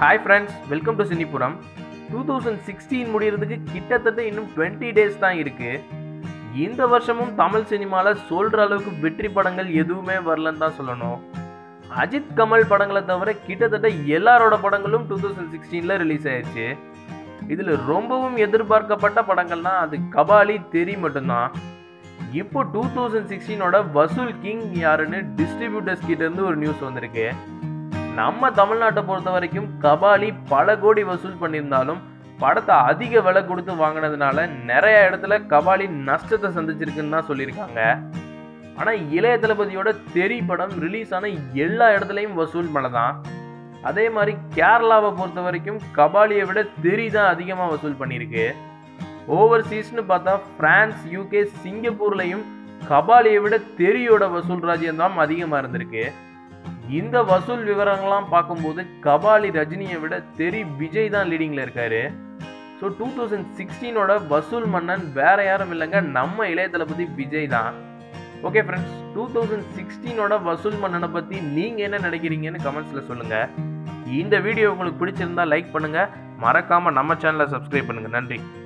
hi friends welcome to Cinipuram two thousand sixteen முடியறதுக்கு கிட்டத்தட்ட இன்னும் டுவெண்ட்டி டேஸ் தான் இருக்கு இந்த வருஷமும் தமிழ் சினிமாவில் சொல்கிற அளவுக்கு வெற்றி படங்கள் எதுவுமே வரலன்னு தான் சொல்லணும் அஜித் கமல் படங்களை தவிர கிட்டத்தட்ட எல்லாரோட படங்களும் டூ தௌசண்ட் சிக்ஸ்டீனில் ரிலீஸ் ஆயிடுச்சு இதில் ரொம்பவும் எதிர்பார்க்கப்பட்ட படங்கள்னா அது கபாலி தெரி மட்டும்தான் இப்போ டூ தௌசண்ட் சிக்ஸ்டீனோட வசூல் கிங் யாருன்னு டிஸ்ட்ரிபியூட்டர்ஸ் கிட்ட இருந்து ஒரு நியூஸ் வந்திருக்கு நம்ம தமிழ்நாட்டை பொறுத்த வரைக்கும் கபாலி பல கோடி வசூல் பண்ணியிருந்தாலும் படத்தை அதிக விலை கொடுத்து வாங்கினதுனால நிறைய இடத்துல கபாலி நஷ்டத்தை சந்திச்சிருக்குன்னு தான் சொல்லியிருக்காங்க ஆனால் இளைய தளபதியோட தெரி படம் ரிலீஸ் ஆன எல்லா இடத்துலையும் வசூல் பண்ணதான் அதே மாதிரி கேரளாவை பொறுத்த வரைக்கும் கபாலியை விட தெரி தான் அதிகமாக வசூல் பண்ணியிருக்கு ஓவர்சீஸ்னு பார்த்தா பிரான்ஸ் யூகே சிங்கப்பூர்லையும் கபாலியை விட தெரியோட வசூல் ராஜ்யம் தான் அதிகமாக இருந்திருக்கு இந்த வசூல் விவரங்கள்லாம் பார்க்கும்போது கபாலி ரஜினியை விட தெரி விஜய் தான் லீடிங்கில் இருக்காரு ஸோ டூ தௌசண்ட் சிக்ஸ்டீனோட வசூல் மன்னன் வேற யாரும் இல்லைங்க நம்ம இளைய தளபதி விஜய் தான் ஓகே ஃப்ரெண்ட்ஸ் டூ தௌசண்ட் சிக்ஸ்டீனோட வசூல் மன்னனை பற்றி நீங்கள் என்ன நினைக்கிறீங்கன்னு கமெண்ட்ஸில் சொல்லுங்கள் இந்த வீடியோ உங்களுக்கு பிடிச்சிருந்தா லைக் பண்ணுங்கள் மறக்காமல் நம்ம சேனலை சப்ஸ்கிரைப் பண்ணுங்கள் நன்றி